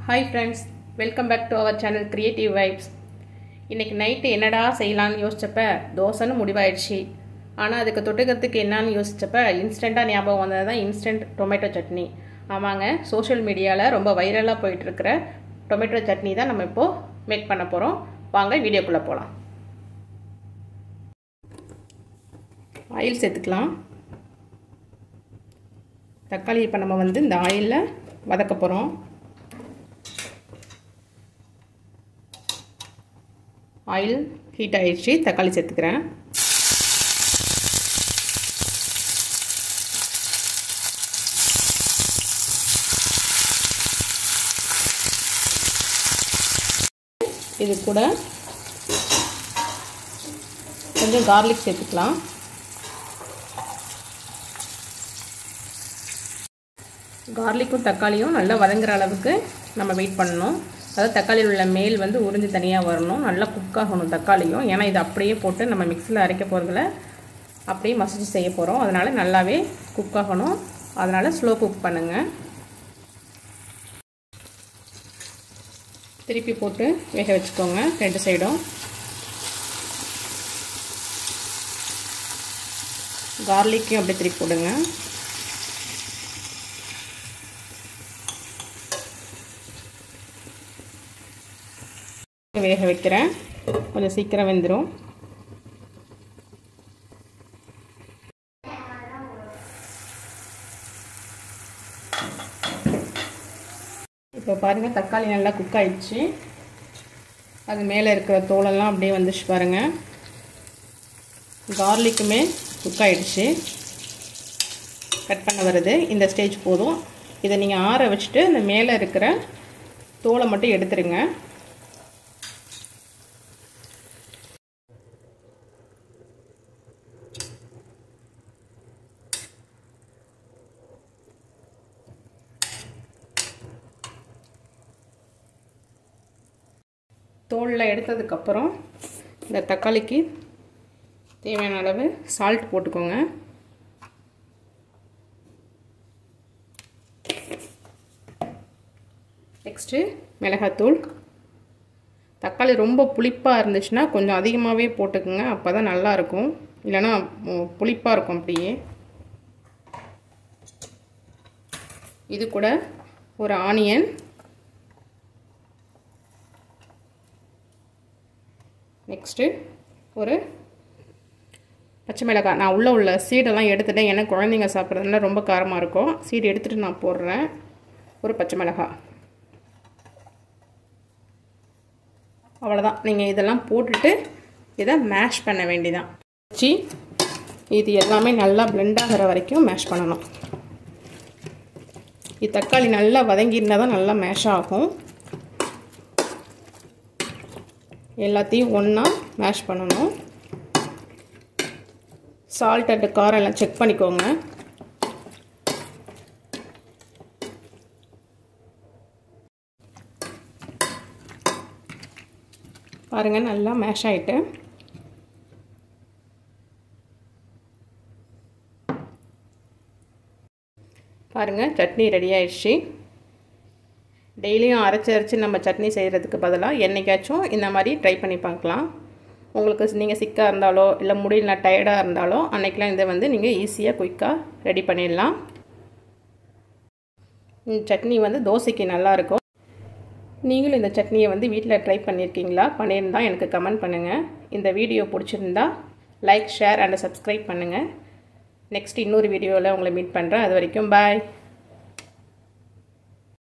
hi friends welcome back to our channel creative vibes இன்றைக்கி night என்னடா செய்யலான்னு யோசிச்சப்ப தோசைன்னு முடிவாயிடுச்சு ஆனால் அதுக்கு தொட்டுக்கிறதுக்கு என்னன்னு யோசிச்சப்ப இன்ஸ்டண்ட்டாக ஞாபகம் வந்தது தான் இன்ஸ்டன்ட் டொமேட்டோ சட்னி ஆமாங்க சோஷியல் மீடியாவில் ரொம்ப வைரலாக போயிட்டுருக்கிற டொமேட்டோ சட்னி தான் நம்ம இப்போது மேக் பண்ண போகிறோம் வாங்க வீடியோக்குள்ளே போகலாம் ஆயில் சேர்த்துக்கலாம் தக்காளி இப்போ நம்ம வந்து இந்த ஆயிலில் வதக்க போகிறோம் ஆயில் ஹீட் ஆயிடுச்சு தக்காளி சேர்த்துக்கிறேன் இது கூட கொஞ்சம் கார்லிக் சேர்த்துக்கலாம் கார்லிக்கும் தக்காளியும் நல்லா வதங்குற அளவுக்கு நம்ம வெயிட் பண்ணணும் அதாவது தக்காளியில் உள்ள மேல் வந்து உறிஞ்சி தனியாக வரணும் நல்லா குக் ஆகணும் தக்காளியும் ஏன்னா இது அப்படியே போட்டு நம்ம மிக்சியில் அரைக்க போகிறதுல அப்படியே மசிச்சு செய்ய போகிறோம் அதனால் நல்லாவே குக் ஆகணும் அதனால் ஸ்லோ குக் பண்ணுங்கள் திருப்பி போட்டு வேக வச்சுக்கோங்க ரெண்டு சைடும் கார்லிக்கையும் அப்படியே திருப்பி போடுங்க வேக வைக்கிறேன் கொஞ்சம் சீக்கிரம் வெந்துடும் இப்போ பாருங்கள் தக்காளி நல்லா குக் ஆயிடுச்சு அது மேலே இருக்கிற தோலெல்லாம் அப்படியே வந்துச்சு பாருங்கள் கார்லிக்குமே குக் ஆயிடுச்சு கட் பண்ண வருது இந்த ஸ்டேஜ் போதும் இதை நீங்கள் ஆற வச்சுட்டு இந்த மேலே இருக்கிற தோலை மட்டும் எடுத்துருங்க தோலில் எடுத்ததுக்கப்புறம் இந்த தக்காளிக்கு தேவையான அளவு சால்ட் போட்டுக்கோங்க நெக்ஸ்ட்டு மிளகாத்தூள் தக்காளி ரொம்ப புளிப்பாக இருந்துச்சுன்னா கொஞ்சம் அதிகமாகவே போட்டுக்குங்க அப்போ தான் நல்லாயிருக்கும் இல்லைன்னா புளிப்பாக இருக்கும் அப்படியே இது கூட ஒரு ஆனியன் நெக்ஸ்ட்டு ஒரு பச்சை மிளகாய் நான் உள்ளே உள்ள சீடெல்லாம் எடுத்துட்டேன் ஏன்னா குழந்தைங்க சாப்பிட்றதுனால ரொம்ப காரமாக இருக்கும் சீடு எடுத்துகிட்டு நான் போடுறேன் ஒரு பச்சை மிளகாய் அவ்வளோதான் நீங்கள் இதெல்லாம் போட்டுட்டு இதை மேஷ் பண்ண வேண்டிதான் வச்சு இது எல்லாமே நல்லா பிளெண்ட் ஆகிற வரைக்கும் மேஷ் பண்ணணும் இது தக்காளி நல்லா வதங்கியிருந்தால் தான் நல்லா மேஷ் ஆகும் எல்லாத்தையும் ஒன்றா மேஷ் பண்ணணும் சால்ட் அண்ட் காரம் எல்லாம் செக் பண்ணிக்கோங்க பாருங்கள் நல்லா மேஷ் ஆகிட்டு பாருங்கள் சட்னி ரெடி ஆயிடுச்சு டெய்லியும் அரைச்சி அரைச்சி நம்ம சட்னி செய்கிறதுக்கு பதிலாக என்றைக்காச்சும் இந்த மாதிரி ட்ரை பண்ணி பார்க்கலாம் உங்களுக்கு நீங்கள் சிக்காக இருந்தாலோ இல்லை முடியல டயர்டாக இருந்தாலோ அன்றைக்கெலாம் இதை வந்து நீங்கள் ஈஸியாக குயிக்காக ரெடி பண்ணிடலாம் சட்னி வந்து தோசைக்கு நல்லாயிருக்கும் நீங்களும் இந்த சட்னியை வந்து வீட்டில் ட்ரை பண்ணியிருக்கீங்களா பண்ணியிருந்தால் எனக்கு கமெண்ட் பண்ணுங்கள் இந்த வீடியோ பிடிச்சிருந்தா லைக் ஷேர் அண்ட் சப்ஸ்கிரைப் பண்ணுங்கள் நெக்ஸ்ட் இன்னொரு வீடியோவில் உங்களை மீட் பண்ணுறேன் அது வரைக்கும் பாய்